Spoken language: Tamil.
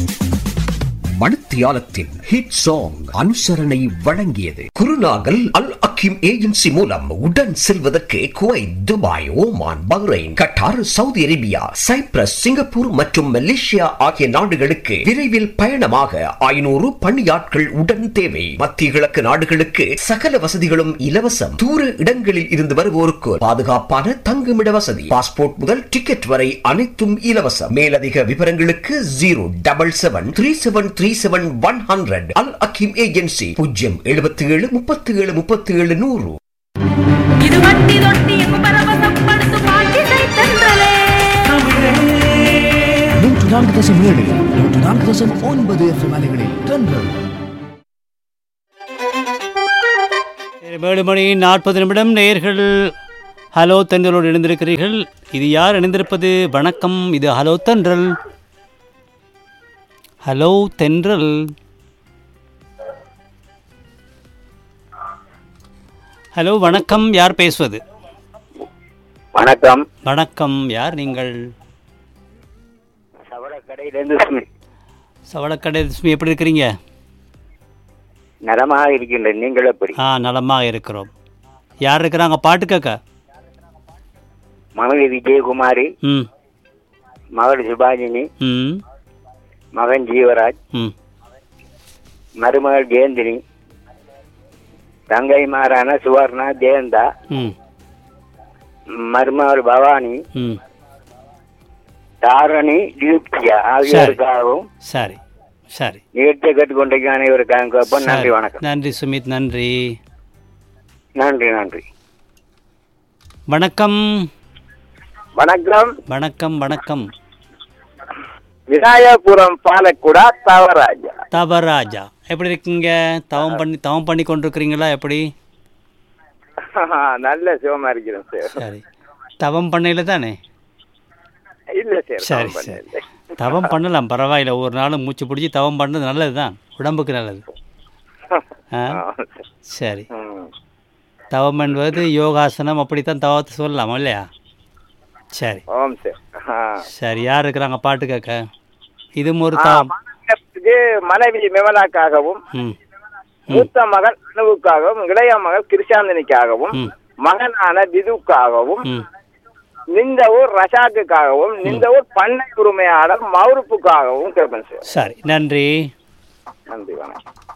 மணித்தியாலத்தின் ஹிட் சாங் அனுசரணை வழங்கியது குருநாகல் அல் அக்கிம் ஏஜென்சி மூலம் உடன் செல்வதற்கு Kuwait Dubai Oman Bahrain Qatar Saudi Arabia Cyprus Singapore மற்றும் மலேசியா ஆகிய நாடுகளுக்கு விரைவில் பயணமாக ஐநூறு பணியாட்கள் உடன் தேவை மத்திய கிழக்கு நாடுகளுக்கு சகல வசதிகளும் இலவசம் தூர இடங்களில் இருந்து வருவோருக்கு பாதுகாப்பான தங்குமிட வசதி பாஸ்போர்ட் முதல் டிக்கெட் வரை அனைத்தும் இலவசம் மேலதிக விவரங்களுக்கு zero double seven three seven three seven one hundred Al Hakim agency பூஜ்ஜியம் எழுபத்தி ஏழு முப்பத்தி ஏழு முப்பத்தி ஏழு நூறு இது வட்டி தொட்டி பரவசப்படுத்து பாட்டி சைத்தன்றலே நூற்று நான்கு தசம் ஏழு நூற்று நான்கு தசம் ஒன்பது எஃப்எம் அலைகளில் தென்றல் ஏழு மணி நாற்பது நிமிடம் நேர்கள் ஹலோ தென்றலோடு இணைந்திருக்கிறீர்கள் இது யார் இணைந்திருப்பது வணக்கம் இது ஹலோ தென்றல் ஹலோ தென்றல் ஹலோ வணக்கம் யார் பேசுவது வணக்கம் வணக்கம் யார் நீங்கள் சவள கடையிலேருந்து சுமி சவளக்கடை லட்சுமி எப்படி இருக்கிறீங்க நலமாக இருக்கின்றேன் நீங்கள் எப்படி ஆ நலமாக இருக்கிறோம் யார் இருக்கிறாங்க பாட்டு கேட்க மனைவி விஜயகுமாரி ம் மகள் சுபாஜினி ம் மகன் ஜீவராஜ் ம் மருமகள் ஜெயந்தினி தங்கைமாரான சுவர்ணா ஜெயந்தா ம் மருமகள் பவானி ம் தாரணி டியூப்தியா ஆகியோருக்காகவும் சரி சரி நிகழ்ச்சியை கேட்டுக்கொண்டிருக்க அனைவருக்காக கேட்போம் நன்றி சரி. வணக்கம் நன்றி சுமித் நன்றி நன்றி நன்றி வணக்கம் வணக்கம் வணக்கம் வணக்கம் விநாயகபுரம் பாலக்குடா தவராஜா தவராஜா எப்படி இருக்கீங்க தவம் பண்ணி தவம் பண்ணி கொண்டிருக்கிறீங்களா எப்படி நல்ல சிவமா இருக்கிறேன் சார் சரி தவம் பண்ணையில் தானே இல்ல சார் சரி சரி தவம் பண்ணலாம் பரவாயில்ல ஒரு நாள் மூச்சு பிடிச்சி தவம் பண்ணது நல்லது தான் உடம்புக்கு நல்லது ஆ சரி தவம் என்பது யோகாசனம் அப்படித்தான் தவத்தை சொல்லலாம் இல்லையா சரி ஓம் சார் ஆ. சரி யார் இருக்கிறாங்க பாட்டு கேட்க இதுவும் ஒரு ஆ, தவம் மகனுக்கு மனைவி விமலாக்காகவும் ம் மூத்த மகன் அனுவுக்காகவும் இளைய மகள் கிருஷாந்தினிக்காகவும் ம். மகனான திதுக்காகவும் ம் நின்ற ஊர் ரஷாக்குக்காகவும் நின்ற ஊர் பண்ணை உரிமையாளர் மௌருப்புக்காகவும் கேட்பேன் சார் சரி நன்றி நன்றி வணக்கம்